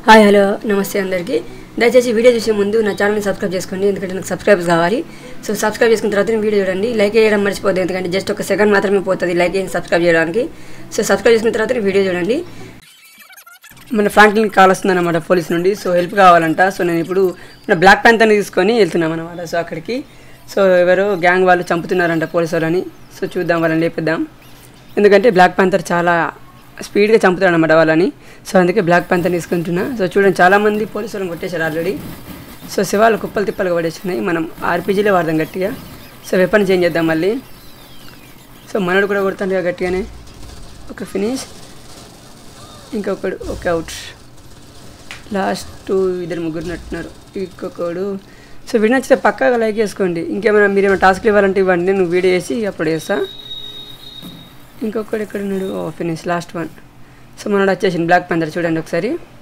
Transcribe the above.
hi hello నమస్తే అందరికీ దయచేసి వీడియో చూసే ముందు నా ఛానల్ని సబ్స్క్రైబ్ చేసుకోండి ఎందుకంటే నాకు సబ్స్క్రైబర్స్ కావాలి సో సబ్స్క్రైబ్ చేసుకున్న తర్వాత వీడియో చూడండి లైక్ చేయడం మర్చిపోద్దు ఎందుకంటే జస్ట్ ఒక సెకండ్ మాత్రమే పోతుంది లైక్ చేసి సబ్స్క్రైబ్ చేయడానికి సో సబ్స్క్రైబ్ చేసుకున్న తర్వాత వీడియో చూడండి మన ఫ్రాంక్లిన్ కాల్ వస్తుందన్నమాట పోలీస్ నుండి సో హెల్ప్ కావాలంట సో నేను ఇప్పుడు మన బ్లాక్ ప్యాంతర్ని తీసుకొని వెళ్తున్నాం అనమాట సో అక్కడికి సో ఎవరో గ్యాంగ్ వాళ్ళు చంపుతున్నారంట పోలీస్ వాళ్ళని సో చూద్దాం వాళ్ళని లేపిద్దాం ఎందుకంటే బ్లాక్ ప్యాంతర్ చాలా స్పీడ్గా చంపుతాడు అనమాట వాళ్ళని సో అందుకే బ్లాక్ ప్యాంతర్ తీసుకుంటున్నా సో చూడండి చాలామంది పోలీసు వాళ్ళని కొట్టేశారు ఆల్రెడీ సో శివాలు కుప్పలు తిప్పలు పడేస్తున్నాయి మనం ఆర్పీజీలే వాడదాం గట్టిగా సో వెపన్ చేంజ్ చేద్దాం మళ్ళీ సో మనడు కూడా కొడుతుండే గట్టిగానే ఒక ఫినిష్ ఇంకొకడు ఒక అవుట్ లాస్ట్ ఇద్దరు ముగ్గురు నట్టున్నారు ఇంకొకడు సో వీడియో నచ్చితే పక్కాగా లైక్ చేసుకోండి ఇంకేమైనా మీరు ఏమైనా టాస్క్లు ఇవ్వాలంటే ఇవ్వండి నేను వీడియో వేసి అప్లోడ్ చేస్తా ఇంకొకడు ఎక్కడ ఉన్నాడు oh finish last one so మనోడు వచ్చేసింది బ్లాక్ పందర్ చూడండి ఒకసారి